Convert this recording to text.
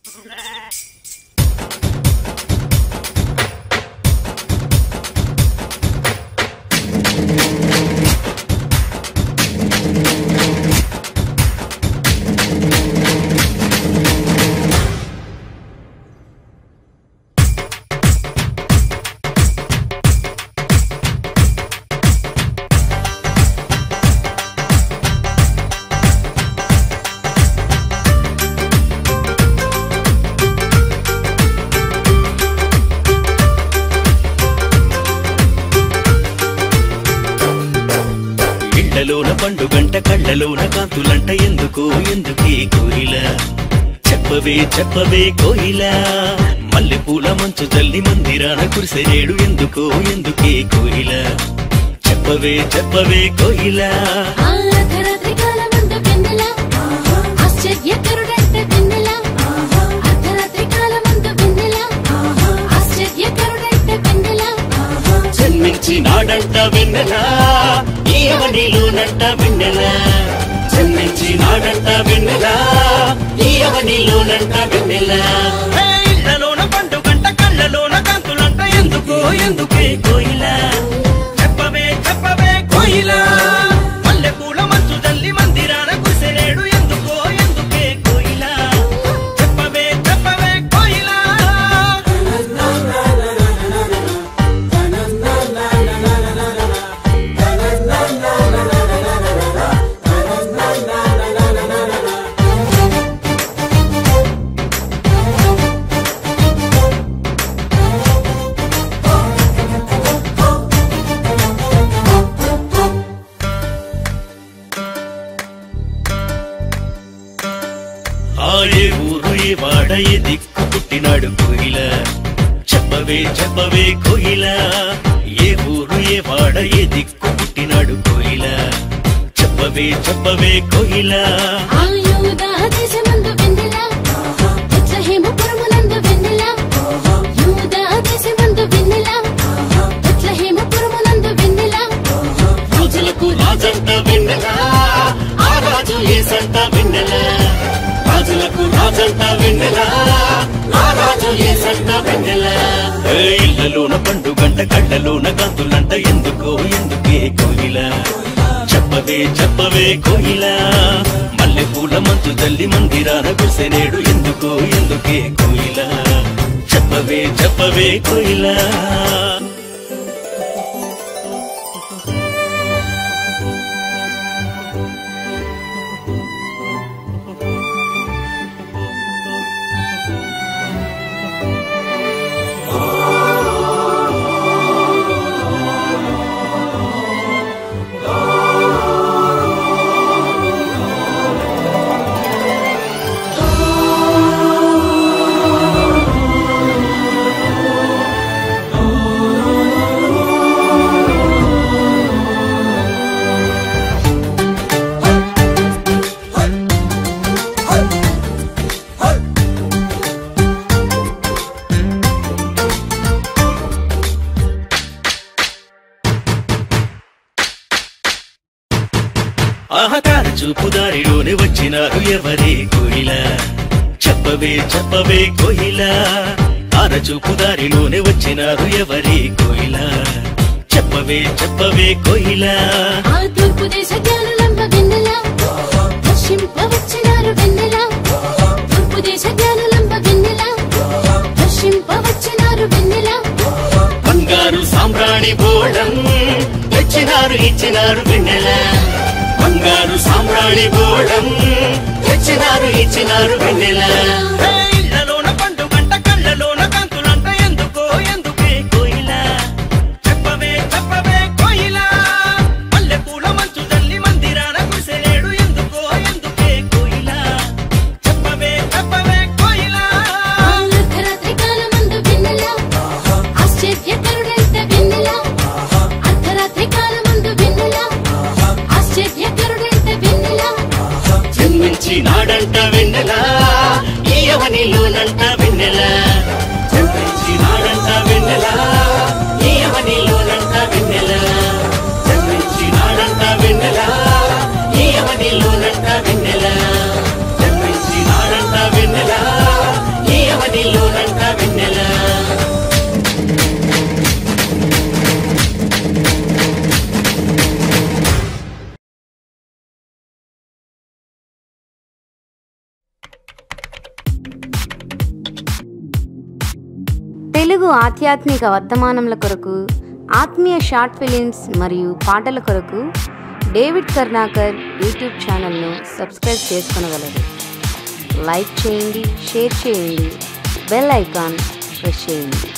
ఇళ్లలోన పండుగంట కళ్ళలోన కాంతులంట ఎందుకు ఎందుకే కోయిల చెప్పవే చెప్పవే కోయిల మల్లె పూల మంచు జల్లి మందిరాన కురిసెరేడు ఎందుకో ఎందుకే కోయిల చెప్పవే చెప్పవే కోయిల అర్ధరాత్రి కాలమందు వెన్నెల ఆశ్చర్యకరుడంటే వెన్నెల అర్ధరాత్రి కాలమందు వెన్నెల ఆశ్చర్యకరుడంటే వెన్నెల జన్మించి నాడంట వెన్నెల ఈయవనిలోనంట వెన్నెల జన్మించి నాడంట వెన్నెల ఈయవనిలోనంట వెన్నెల ఏ ఇళ్లలోన పండుగంట కళ్ళలోన కాంతులంట ఎందుకో ఎందుకే కోయిల చెప్పవే చెప్పవే కోయిల మల్లె పూల మంచు జల్లి మందిరాన కుసెరేడు ఎందుకో ఎందుకే కోయిల చెప్పవే చెప్పవే కోయిల ఆ ఏ ఊరు ఏ వాడ ఏ దిక్కు పుట్టినాడు కోయిల చెప్పవే చెప్పవే కోయిల ఏ ఊరు ఏ వాడ ఏ దిక్కు పుట్టినాడు కోయిల చెప్పవే చెప్పవే కోయిల ఆయుధ దేశమందు వెన్నెల బెత్లెహేముపురమునందు వెన్నెల యూద దేశమందు వెన్నెల బెత్లెహేముపురమునందు వెన్నెల రాజులకు రాజంట వెన్నెల ఆ రాజు ఏసంట వెన్నెల రాజులకు రాజంట వెన్నెల ఆ రాజు ఏసంట వెన్నెల ఏ ఇళ్లలోన పండుగంట కళ్ళలోన కాంతులంట ఎందుకో ఎందుకే కోయిల చెప్పవే చెప్పవే కోయిల మల్లె పూల మంచు తల్లి మందిరాన కుసెనేడు ఎందుకో ఎందుకే కోయిల చెప్పవే చెప్పవే కోయిల ఆహతార చూపు దారిలోనే వచ్చినారు ఎవరే కోయిల చెప్పవే చెప్పవే కోయిల ఆర చూపు దారిలోనే వచ్చినారు ఎవరే కోయిల చెప్పవే చెప్పవే కోయిల ఆ తూర్పు దేశ జ్ఞానులంబ వెన్నెల దర్శింప వచ్చినారు వెన్నెల తూర్పు దేశ జ్ఞానులంబ వెన్నెల దర్శింప వచ్చినారు వెన్నెల బంగారు సామ్రాణి బోళం తెచ్చినారు ఇచ్చినారు వెన్నెల బంగారు సామ్రాణి బోళం తెచ్చినారు ఇచ్చినారు వెన్నెల ఇళ్లలోన పండుగంట కళ్ళలోన కాంతులంట ఎందుకో ఎందుకే కోయిల చెప్పవే చెప్పవే కోయిల మల్లె పూల మంచు తల్లి మందిరాన కుసెలేడు ఎందుకో ఎందుకే కోయిల చెప్పవే చెప్పవే కోయిల అర్ధరాత్రి కాలమందు వెన్నెల ఆశ్చర్యకరుడంటే వెన్నెల అర్ధరాత్రి కాలమందు వెన్నెల ఆశ్చర్యకరుడంటే వెన్నెల జన్మించి నాడంట వెన్నెల ఈయవనిలోనంట వెన్నెల జన్మించి నాడంట వెన్నెల ఈయవనిలోనంట వెన్నెల జన్మించి నాడంట వెన్నెల ఈయవనిలోనంట వెన్నెల జన్మించి నాడంట వెన్నెల తెలుగు ఆధ్యాత్మిక వర్తమానముల కొరకు ఆత్మీయ షార్ట్ ఫిలిమ్స్ మరియు పాటల కొరకు డేవిడ్ కర్ణాకర్ యూట్యూబ్ ఛానల్ను సబ్స్క్రైబ్ చేసుకొనగలరు లైక్ చేయండి షేర్ చేయండి బెల్ ఐకాన్ ప్రెస్ చేయండి